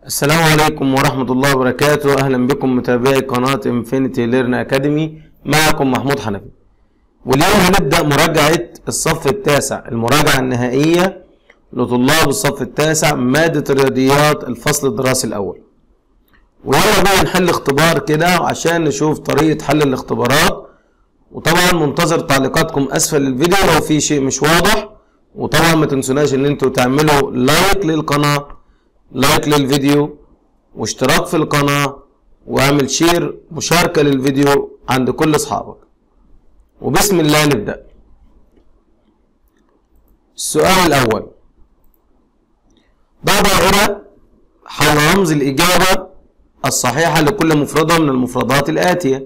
السلام عليكم ورحمة الله وبركاته أهلا بكم متابعي قناة انفينيتي ليرن أكاديمي معكم محمود حنفي واليوم هنبدأ مراجعة الصف التاسع المراجعة النهائية لطلاب الصف التاسع مادة الرياضيات الفصل الدراسي الأول ويلا بقى نحل اختبار كده عشان نشوف طريقة حل الاختبارات وطبعا منتظر تعليقاتكم أسفل الفيديو لو في شيء مش واضح وطبعا ما تنسوناش ان انتوا تعملوا لايك للقناة لايك للفيديو واشتراك في القناة واعمل شير مشاركة للفيديو عند كل اصحابك وبسم الله نبدأ السؤال الأول بعد هنا حول رمز الإجابة الصحيحة لكل مفردة من المفردات الآتية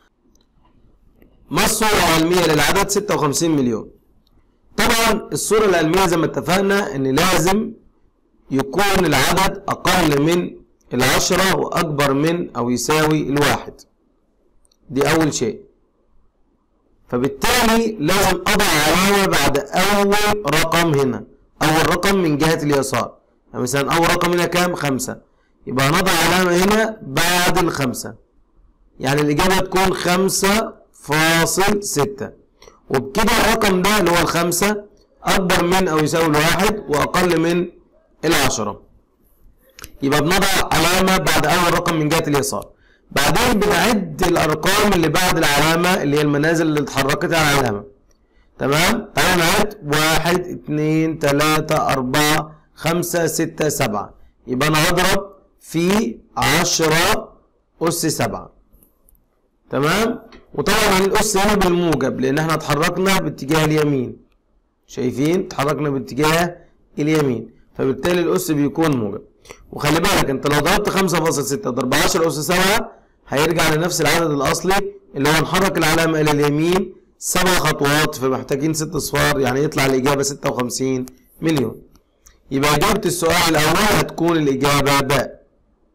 ما الصورة العلمية للعدد 56 مليون طبعا الصورة العلمية زي ما اتفقنا ان لازم يكون العدد اقل من العشرة واكبر من او يساوي الواحد دي اول شيء فبالتالي لازم اضع علامة بعد اول رقم هنا اول رقم من جهة اليسار يعني مثلا اول رقم هنا كام خمسة يبقى هنضع علامة هنا بعد الخمسة يعني الاجابة تكون خمسة فاصل ستة وبكده الرقم ده اللي هو الخمسة أكبر من أو يساوي الواحد وأقل من العشرة يبقى بنضع علامة بعد أول رقم من جهة اليسار بعدين بنعد الأرقام اللي بعد العلامة اللي هي المنازل اللي اتحركت على العلامة تمام تعالى نعد واحد اتنين تلاتة أربعة خمسة ستة سبعة يبقى أنا هضرب في عشرة أس سبعة تمام وطبعا الأس هنا بالموجب لأن احنا اتحركنا باتجاه اليمين شايفين اتحركنا باتجاه اليمين فبالتالي الأس بيكون موجب وخلي بالك انت لو ضربت 5.6 ضرب 10 أس 7 هيرجع لنفس العدد الأصلي اللي هو نحرك العلامة إلى اليمين سبع خطوات فمحتاجين ست أصفار يعني يطلع الإجابة 56 مليون يبقى إجابة السؤال الأول هتكون الإجابة باء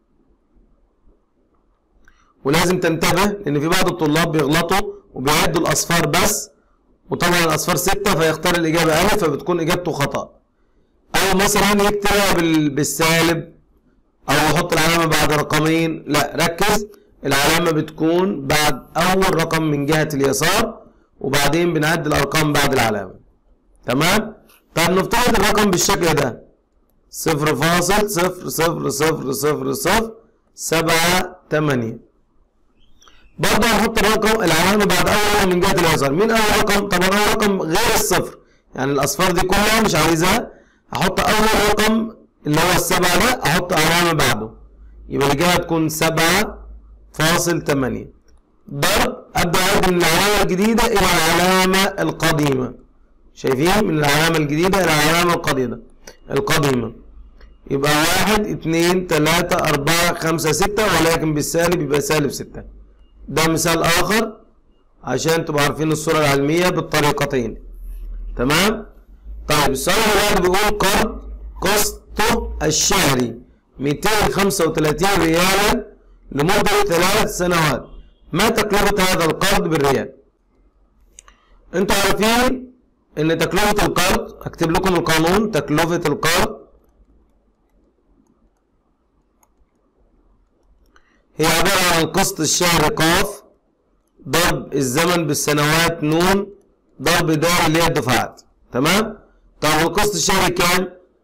ولازم تنتبه لان في بعض الطلاب بيغلطوا وبيعدوا الاصفار بس وطبعا الاصفار ستة فيختار الاجابة الف فبتكون اجابته خطأ او مثلا يكتبها بالسالب او يحط العلامة بعد رقمين لا ركز العلامة بتكون بعد اول رقم من جهة اليسار وبعدين بنعد الارقام بعد العلامة تمام طب نفترض الرقم بالشكل ده صفر فاصل صفر صفر صفر صفر صفر سبعة تمانية برضه هنحط الرقم العلامه بعد اول رقم من جهه اليسار مين اول رقم طبعا اول رقم غير الصفر يعني الاصفار دي كلها مش عايزها هحط اول رقم اللي هو السبعه ده احط علامه بعده يبقى الاجابه تكون سبعة فاصل تمانية ضرب ابدا اعد من العلامه الجديده الى العلامه القديمه شايفين من العلامه الجديده الى العلامه القديمه القديمه يبقى واحد اتنين تلاتة أربعة خمسة ستة ولكن بالسالب يبقى سالب ستة ده مثال آخر عشان تبقوا عارفين الصورة العلمية بالطريقتين تمام طيب السؤال اللي بعده بيقول قرض قسطه الشهري 235 ريالا لمدة ثلاث سنوات ما تكلفة هذا القرض بالريال انتوا عارفين ان تكلفة القرض اكتب لكم القانون تكلفة القرض هي عبارة عن القسط الشهري قاف ضرب الزمن بالسنوات نون ضرب د اللي هي الدفعات تمام طب القسط الشهري كام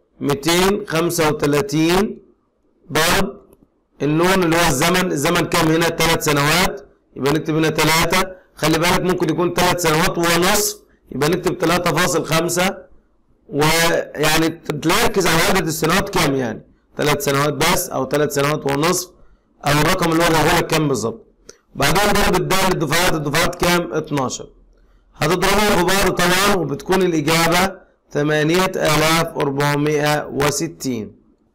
235 ضرب النون اللي هو الزمن الزمن كام هنا ثلاث سنوات يبقى نكتب هنا ثلاثة خلي بالك ممكن يكون ثلاث سنوات ونصف يبقى نكتب 3.5 ويعني تركز على عدد السنوات كام يعني ثلاث سنوات بس او ثلاث سنوات ونصف او الرقم اللي هو هو كام بالظبط بعدين ضرب الدال الدفعات الدفعات كام 12 هتضربهم في بعض طبعا وبتكون الاجابه 8460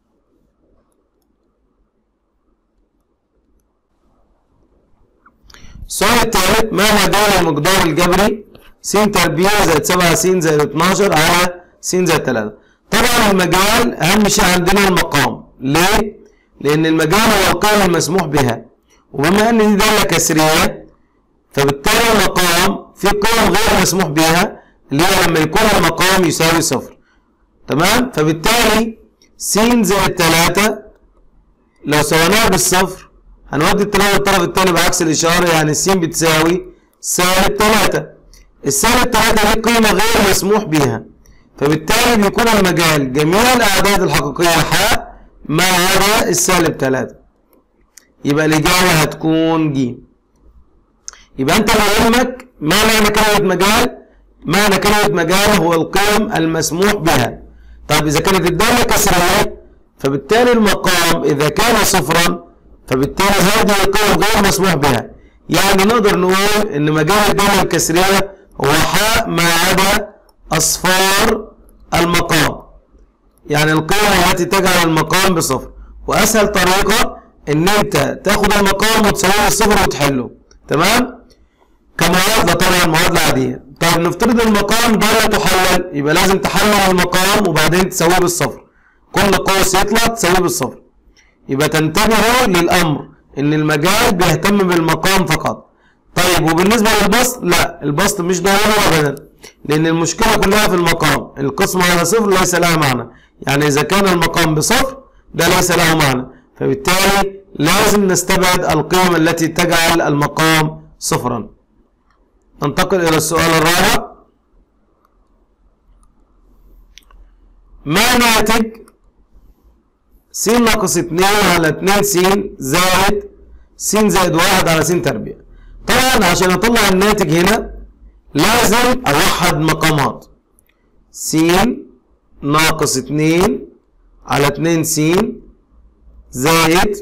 السؤال الثالث ما هو دور المقدار الجبري س تربيع زائد 7 س زائد 12 على س زائد 3 طبعا المجال اهم شيء عندنا المقام ليه؟ لأن المجال هو القيم المسموح بها وبما أن دي دالة كسرية فبالتالي المقام في قيم غير مسموح بها اللي هي لما يكون المقام يساوي صفر تمام فبالتالي س زائد 3 لو سويناها بالصفر هنودي التلاتة الطرف التاني بعكس الإشارة يعني س بتساوي سالب تلاتة السالب تلاتة دي قيمة غير مسموح بيها فبالتالي بيكون المجال جميع الأعداد الحقيقية حاء ما عدا السالب تلاتة يبقى الإجابة هتكون ج يبقى أنت يهمك ما معنى كلمة مجال؟ معنى كلمة مجال هو القيم المسموح بها طب إذا كانت الدالة كسرية فبالتالي المقام إذا كان صفرا فبالتالي هذه القيم غير مسموح بها يعني نقدر نقول إن مجال الدالة الكسرية هو حاء ما عدا أصفار المقام يعني القيمة التي تجعل المقام بصفر وأسهل طريقة إن أنت تاخد المقام وتساويه بالصفر وتحله تمام؟ كمعادلة طبعا معادلة عادية طب نفترض المقام ده لا تحلل يبقى لازم تحلل المقام وبعدين تساويه بالصفر كل قوس يطلع تساويه بالصفر يبقى تنتبهوا للأمر إن المجال بيهتم بالمقام فقط طيب وبالنسبة للبسط لا البسط مش ضروري أبدا لأن المشكلة كلها في المقام القسمة على صفر ليس لها معنى يعني إذا كان المقام بصفر ده ليس له معنى فبالتالي لازم نستبعد القيم التي تجعل المقام صفرا ننتقل إلى السؤال الرابع ما ناتج س ناقص 2 على 2 س زائد س زائد 1 على س تربيع طبعا عشان اطلع الناتج هنا لازم اوحد مقامات س ناقص 2 على 2 س زائد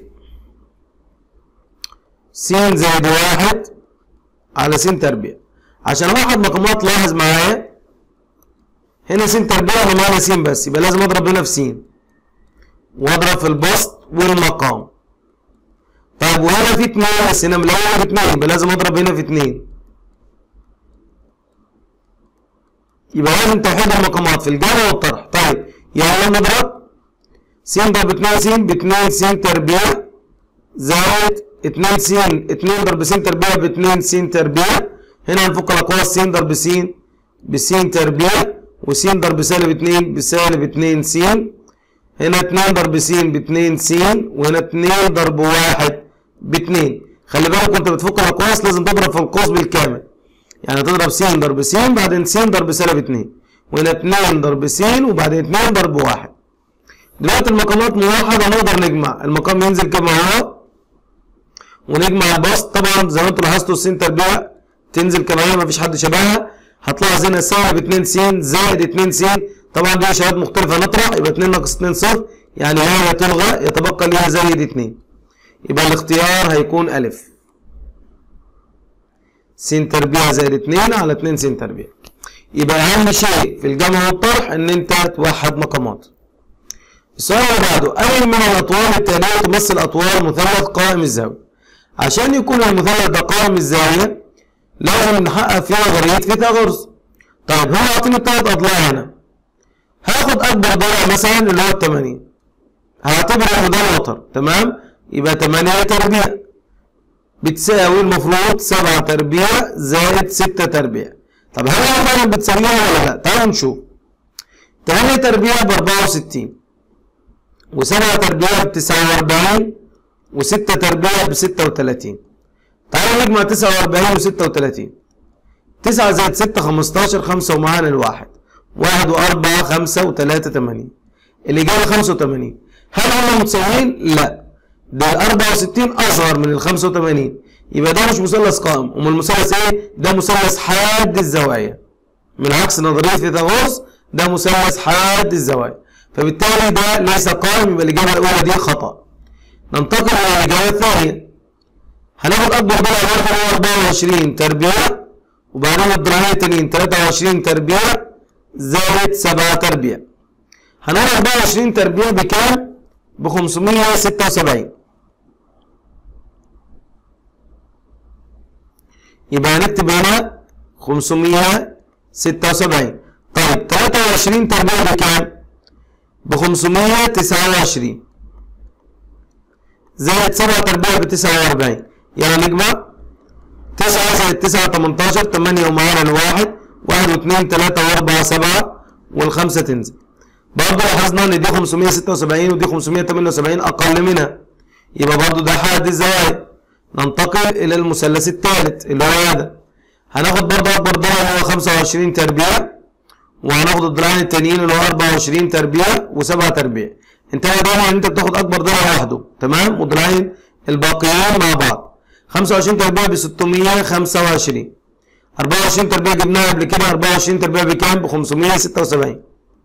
س زائد 1 على س تربيع عشان اوحد مقامات لاحظ معايا هنا س تربيع انا معانا س بس يبقى لازم اضرب هنا في س واضرب في البسط والمقام طيب وهنا في 2 بس هنا ملاقي في 2 يبقى لازم اضرب هنا في 2 يبقى لازم توحيد المقامات في الجمع والطرح طيب يعني نضرب س ضرب 2 س ب 2 س تربيع زائد 2 س 2 ضرب س تربيع ب 2 س تربيع هنا هنفك الاقواس س ضرب س بس تربيع وس ضرب سالب 2 بسالب 2 س هنا 2 ضرب س ب 2 س وهنا 2 ضرب 1 ب 2 خلي بالك وانت بتفك الاقواس لازم تضرب في القوس بالكامل يعني تضرب س ضرب س بعدين س ضرب سالب 2 وهنا 2 ضرب س وبعدين 2 ضرب 1 دلوقتي المقامات موحدة نقدر نجمع المقام ينزل كما هو ونجمع البسط طبعا زي ما انتوا لاحظتوا الس تربيع تنزل كما هي مفيش حد شبهها هتلاحظ هنا سالب 2 س زائد 2 س طبعا دي اشارات مختلفة نطرح يبقى 2 ناقص 2 صفر يعني هي تلغى يتبقى ليها زائد 2 يبقى الاختيار هيكون ألف س تربيع زائد 2 على 2 س تربيع يبقى أهم شيء في الجمع والطرح إن أنت توحد مقامات السؤال اللي بعده أي من الأطوال التالية تمثل أطوال مثلث قائم الزاوية عشان يكون المثلث ده قائم الزاوية لازم نحقق فيه نظرية فيثاغورس طيب هو عاطيني التلات أضلاع هنا هاخد أكبر ضلع مثلا اللي هو التمانين هعتبر إن ده وتر تمام يبقى تمانية تربيع بتساوي المفروض سبعة تربيع زائد ستة تربيع طب هل هي فعلا بتساويها ولا لا؟ تعالوا نشوف تمانية تربيع بأربعة وستين وسبعة تربيع بتسعة وأربعين وستة تربيع بستة وتلاتين تعالوا نجمع تسعة وأربعين وستة وتلاتين تسعة زائد ستة خمستاشر خمسة ومعانا الواحد واحد وأربعة خمسة وتلاتة تمانين الإجابة خمسة وتمانين هل هم متساويين؟ لا ده ال 64 أصغر من ال 85 يبقى ده مش مثلث قائم أمال المثلث إيه؟ ده مثلث حاد الزوايا من عكس نظرية فيثاغورس ده مثلث حاد الزوايا فبالتالي ده ليس قائم يبقى الإجابة الأولى دي خطأ ننتقل إلى الإجابة الثانية هناخد أكبر ضلع برضه هو 24 تربيع وبعدين الضلعين التانيين 23 تربيع زائد 7 تربيع هنقول 24 تربيع بكام؟ ب 576 يبقى هنكتب هنا 576 طيب 23 تربيع بكام؟ ب 529 زائد 7 تربيع ب 49 يعني نجمع 9 زائد 9 18 8 ومعانا الواحد 1 و2 3 و4 7 والخمسة تنزل برضه لاحظنا ان دي 576 ودي 578 اقل منها يبقى برضو ده حد الزوايا ننتقل الى المثلث الثالث اللي هو هذا هناخد برضو اكبر ضلع اللي هو 25 تربيع وهناخد الضلعين التانيين اللي هو 24 تربيع و7 تربيع انتهى دايما ان انت بتاخد اكبر ضلع لوحده تمام والضلعين الباقيين مع بعض 25 تربيع ب 625 24 تربيع جبناها قبل كده 24 تربيع بكام؟ ب 576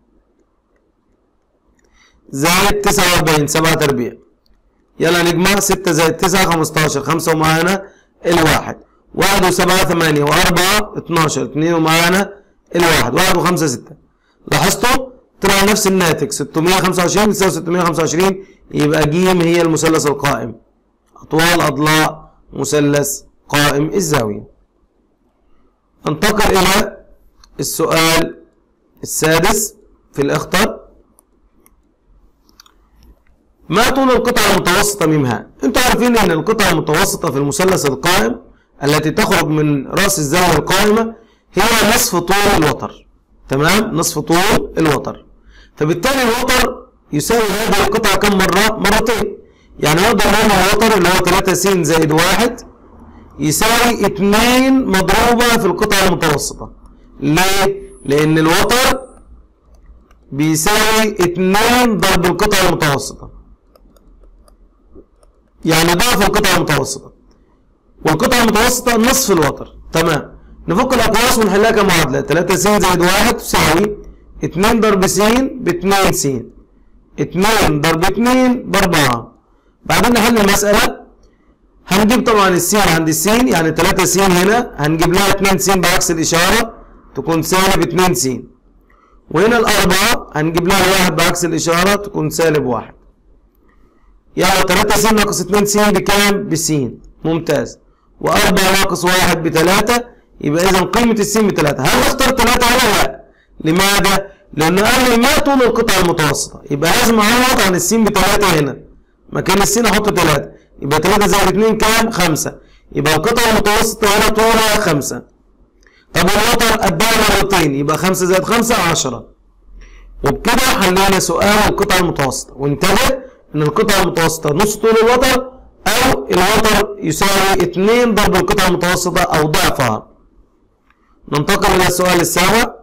زائد 49 7 تربيع يلا نجمع 6 زائد 9 15 5 ومعانا الواحد 1 و7 8 و4 12 2 ومعانا الواحد 1 و5 6 لاحظتوا؟ طلع نفس الناتج 625 تساوي 625 يبقى ج هي المثلث القائم أطوال أضلاع مثلث قائم الزاوية ننتقل إلى السؤال السادس في الاختر ما طول القطعة المتوسطة ميمها انتوا عارفين ان القطعة المتوسطة في المثلث القائم التي تخرج من رأس الزاوية القائمة هي نصف طول الوتر تمام نصف طول الوتر فبالتالي الوتر يساوي هذه القطعة كم مرة مرتين يعني نقدر نقول الوتر اللي هو 3 س زائد 1 يساوي 2 مضروبة في القطعة المتوسطة ليه؟ لأن الوتر بيساوي 2 ضرب القطعة المتوسطة يعني ضعف القطعة المتوسطة والقطعة المتوسطة نصف الوتر تمام نفك الأقواس ونحلها كمعادلة 3 س زائد 1 تساوي 2 ضرب س ب 2 س 2 ضرب 2 ب 4 بعدين نحل المسألة هنجيب طبعا السين عند السين يعني 3 س هنا هنجيب لها 2 س بعكس الإشارة تكون سالب 2 س وهنا الأربعة هنجيب لها واحد بعكس الإشارة تكون سالب واحد يعني 3 س ناقص 2 س بكام؟ ب ممتاز و4 ناقص 1 ب 3 يبقى إذا قيمة السين ب 3 هل نختار 3 ولا لا؟ لماذا؟ لأنه قال لي ما طول القطعة المتوسطة يبقى لازم أعوض عن السين ب 3 هنا مكان السين أحط 3 يبقى 3 زائد 2 كام؟ 5 يبقى القطعة المتوسطة هنا طولها 5 طب الوتر قدها مرتين يبقى 5 زائد 5 10 وبكده حلينا سؤال القطعة المتوسطة وانتبه ان القطعة المتوسطة نص طول الوتر او الوتر يساوي 2 ضرب القطعة المتوسطة او ضعفها ننتقل الى السؤال السابع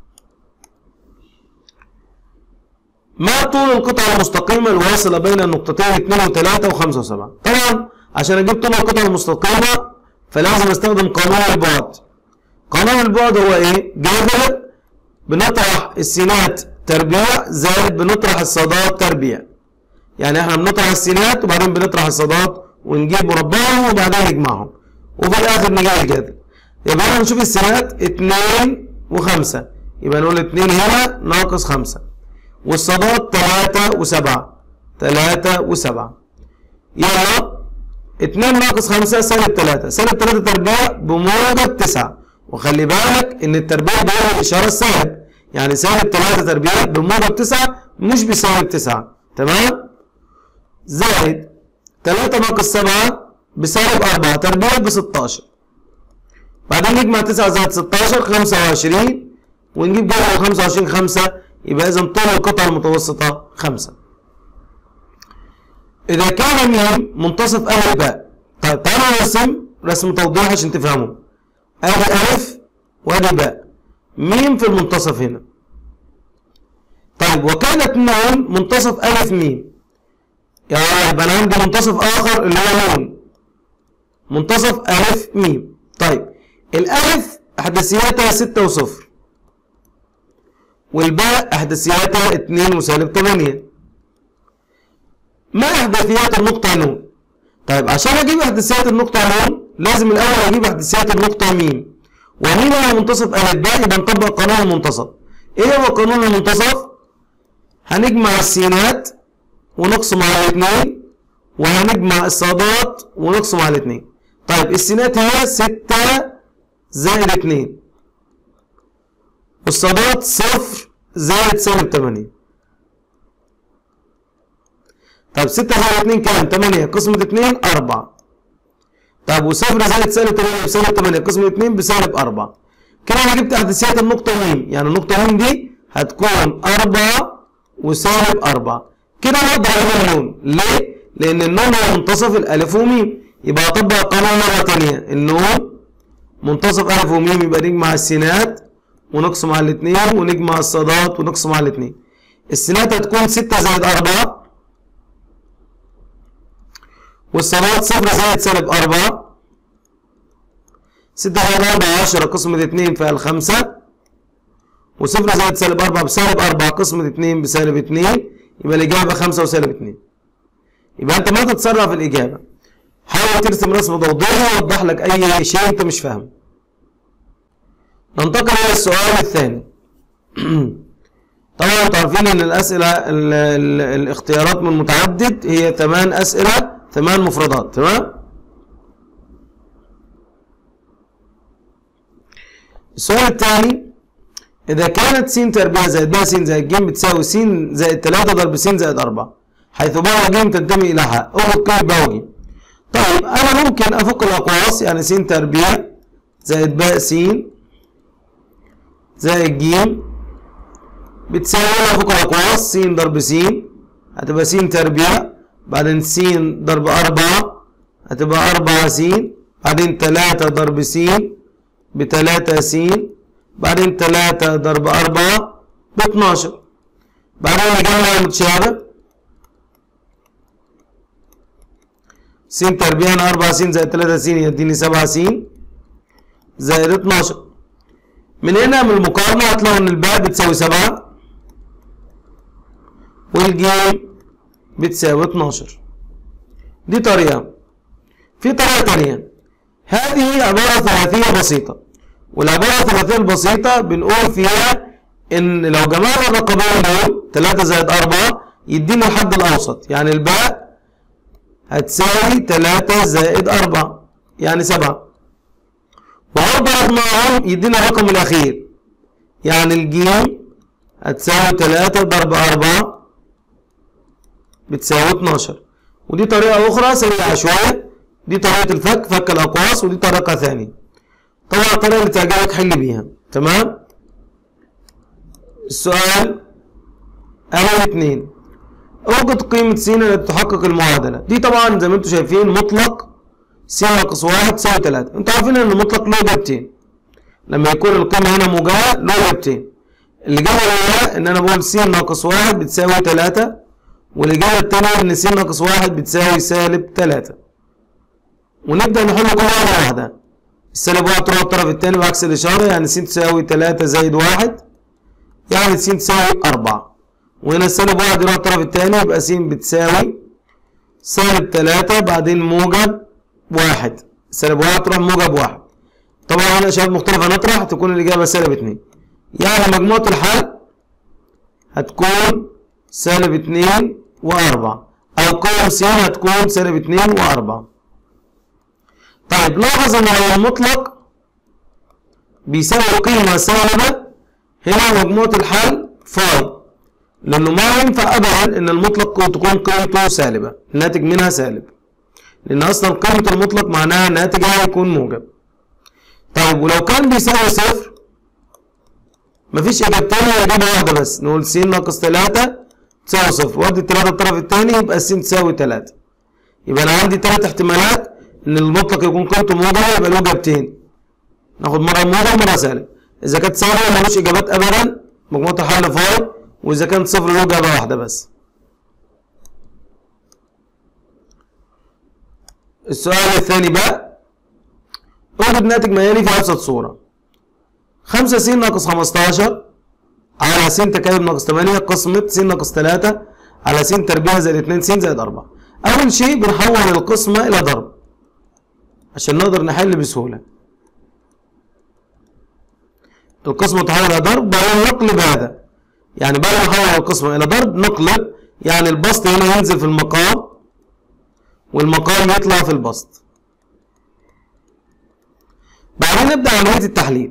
ما طول القطعة المستقيمة الواصلة بين النقطتين 2 و3 و5 و7 طبعا عشان اجيب طول القطعة المستقيمة فلازم استخدم قانون البعد قانون البعد هو ايه جذر بنطرح السينات تربيع زائد بنطرح الصادات تربيع يعني احنا بنطرح السينات وبعدين بنطرح الصادات ونجيب مربعهم وبعدين نجمعهم وفي الاخر نجيب الجذر يبقى احنا نشوف السينات 2 و5 يبقى نقول 2 هنا ناقص 5 والصادات 3 و7 3 و7 يلا 2 ناقص 5 سالب 3 سالب 3 تربيع بموجب 9 وخلي بالك ان التربيع ده الاشاره السالب يعني سالب 3 تربيع بموجب 9 مش بسالب 9 تمام زائد 3 ناقص 7 بسالب 4 تربيع ب 16 بعدين نجمع 9 زائد 16 25 ونجيب جوه 25 5 يبقى اذا طول القطعه المتوسطه 5 اذا كان ميم منتصف ا باء طيب تعالوا نرسم رسم توضيح عشان تفهموا ادي الف وادي باء ميم في المنتصف هنا طيب وكانت نون منتصف الف ميم يعني يبقى انا عندي منتصف اخر اللي هو نون منتصف الف ميم طيب الالف احداثياتها 6 وصفر والباء احداثياتها 2 وسالب 8 ما احداثيات النقطة نون طيب عشان اجيب احداثيات النقطة نون لازم الاول اجيب احداثيات النقطة ميم ومين هو منتصف الف باء يبقى نطبق قانون المنتصف ايه هو قانون المنتصف هنجمع السينات ونقسم على الاثنين وهنجمع الصادات ونقسم على الاثنين طيب السينات هي 6 زائد 2 والصادات صفر زائد سالب 8 طيب 6 زائد 2 كام؟ 8 قسمة 2 4 طيب وصفر زائد سالب 8 بسالب 8 قسمة 2 بسالب 4 كده انا جبت احداثيات النقطة م يعني النقطة م دي هتكون 4 وسالب 4 كده نقدر اجيب نون ليه؟ لان النون هو منتصف الالف وميم يبقى اطبق القانون مره ثانيه النون منتصف الف وميم يبقى نجمع السينات ونقسم على الاثنين ونجمع الصادات ونقسم على الاثنين السينات هتكون 6 زائد 4 والصادات صفر زائد سالب 4 6 زائد 4 10 قسمة 2 فيها 5 وصفر زائد سالب 4 بسالب 4 قسمة 2 بسالب 2 يبقى الإجابة 5 وسالب 2 يبقى أنت ما تتسرع في الإجابة حاول ترسم رسم توضيحي يوضح لك أي شيء أنت مش فاهمه ننتقل إلى السؤال الثاني طبعا انتوا عارفين ان الاسئله ال ال الاختيارات من متعدد هي ثمان اسئله ثمان مفردات تمام السؤال الثاني اذا كانت س تربيع زائد ب س زائد ج بتساوي س زائد 3 ضرب س زائد 4 حيث ب وج تنتمي الى ح اخذ ك ب وج طيب انا ممكن افك الاقواس يعني س تربيع زائد ب س زائد ج بتساوي افك الاقواس س ضرب س هتبقى س تربيع بعدين س ضرب 4 هتبقى 4 س بعدين 3 ضرب س ب 3 س بعدين 3 ضرب 4 ب 12 بعدين نجمع المتشابه س تربيع 4 س زائد 3 س يديني 7 س زائد 12 من هنا من المقارنة هتلاقوا ان الباء بتساوي 7 والجيم بتساوي 12 دي طريقة في طريقة تانية هذه عبارة ثلاثية بسيطة والعبارة الثلاثية البسيطة بنقول فيها إن لو جمعنا الرقمين دول 3 زائد 4 يدينا الحد الأوسط يعني الباء هتساوي 3 زائد 4 يعني 7 وأربعة معهم يدينا الرقم الأخير يعني الجيم هتساوي 3 ضرب 4 بتساوي 12 ودي طريقة أخرى سريعة شوية دي طريقة الفك فك الأقواس ودي طريقة ثانية طبعا الطريقة اللي تعجبك حل بيها تمام السؤال أول اتنين اوجد قيمة س التي تحقق المعادلة دي طبعا زي ما انتم شايفين مطلق س ناقص واحد تساوي تلاتة انتوا عارفين ان المطلق له اجابتين لما يكون القيمة هنا موجبة له اجابتين الإجابة الأولى إن أنا بقول س ناقص واحد بتساوي تلاتة والإجابة التانية إن س ناقص واحد بتساوي سالب تلاتة ونبدأ نحل كل واحدة واحدة السالب واحد تروح الطرف التاني بعكس الإشارة يعني س تساوي تلاتة زائد واحد يعني س تساوي أربعة وهنا السالب واحد يروح الطرف التاني يبقى س بتساوي سالب تلاتة بعدين موجب واحد سالب واحد تروح موجب واحد طبعا هنا أشياء مختلفة نطرح تكون الإجابة سالب اتنين يعني مجموعة الحل هتكون سالب اتنين وأربعة أو قيم س هتكون سالب اتنين وأربعة طيب لاحظ ان لو المطلق بيساوي قيمة سالبة هنا مجموعة الحل فاي لأنه ما ينفع أبدا إن المطلق تكون قيمته سالبة الناتج منها سالب لأن أصلا قيمة المطلق معناها ناتجها هيكون موجب طيب ولو كان بيساوي صفر مفيش إجابتين هي إجابة واحدة بس نقول س ناقص تلاتة تساوي صفر وأدي التلاتة الطرف التاني يبقى س تساوي تلاتة يبقى أنا عندي تلات احتمالات ان المطلق يكون قيمته موجبه يبقى له اجابتين ناخد مره موجب ومره سالب اذا كانت سالبه ملوش اجابات ابدا مجموعه الحل فاي واذا كانت صفر له اجابه واحده بس السؤال الثاني بقى اوجد ناتج ما يلي في ابسط صوره 5 س ناقص 15 على س تكعيب ناقص 8 قسمة س ناقص 3 على س تربيع زائد 2 س زائد 4 أول شيء بنحول القسمة إلى ضرب عشان نقدر نحل بسهولة القسمة تحول إلى ضرب بعدين نقلب هذا يعني بعد ما نحول القسمة إلى ضرب نقلب يعني البسط هنا ينزل في المقام والمقام يطلع في البسط بعدين نبدأ عملية التحليل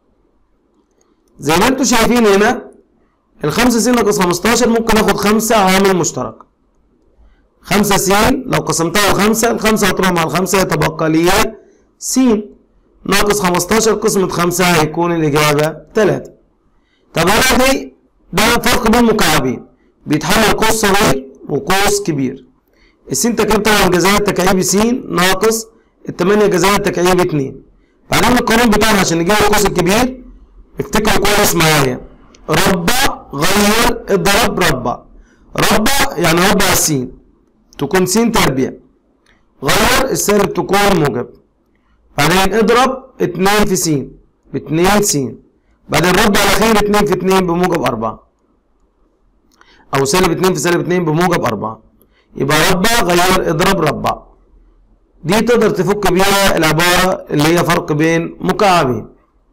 زي ما انتم شايفين هنا الخمسة س ناقص 15 ممكن اخد خمسة عامل مشترك خمسة س لو قسمتها على خمسة الخمسة هتروح مع الخمسة يتبقى لي س ناقص 15 قسمة خمسة هيكون الإجابة تلاتة طب هنا دي ده فرق بين مكعبين بيتحول قوس صغير وقوس كبير السين تكعيب طبعا جذرها التكعيبي س ناقص التمانية جذرها التكعيبي اتنين بعدين القانون بتاعنا عشان نجيب القوس الكبير افتكروا كويس معايا ربع غير اضرب ربع ربع يعني ربع السين تكون س تربيع غير السالب تكون موجب بعدين اضرب اتنين في س باتنين س بعدين ربع الاخير اتنين في اتنين بموجب اربعة او سالب اتنين في سالب اتنين بموجب اربعة يبقى ربع غير اضرب ربع دي تقدر تفك بيها العبارة اللي هي فرق بين مكعبين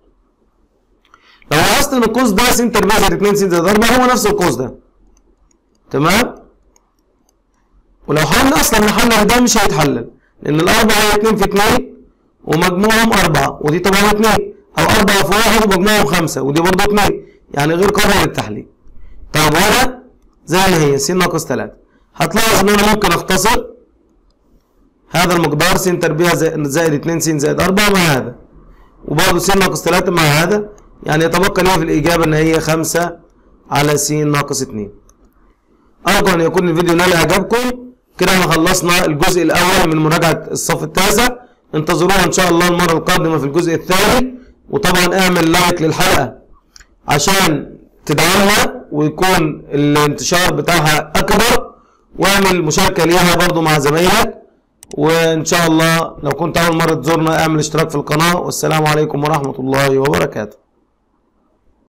لو لاحظت ان القوس ده س تربيع زائد 2 س زائد 4 هو نفس القوس ده تمام ولو حاولنا اصلا نحلل ده مش هيتحلل لان الاربعه هي 2 في 2 ومجموعهم 4 ودي طبعا 2 او 4 في 1 ومجموعهم 5 ودي برضه 2 يعني غير قابل للتحليل طب وهنا زي ما هي س ناقص 3 هتلاحظ ان انا ممكن اختصر هذا المقدار س تربيع زائد 2 س زائد 4 مع هذا وبرضه س ناقص 3 مع هذا يعني يتبقى لي في الإجابة إن هي 5 على س ناقص 2 أرجو أن يكون الفيديو نال إعجابكم كده احنا خلصنا الجزء الأول من مراجعة الصف التاسع انتظرونا إن شاء الله المرة القادمة في الجزء الثاني وطبعا اعمل لايك للحلقة عشان تدعمنا ويكون الانتشار بتاعها أكبر واعمل مشاركة ليها برضو مع زمايلك وإن شاء الله لو كنت أول مرة تزورنا اعمل اشتراك في القناة والسلام عليكم ورحمة الله وبركاته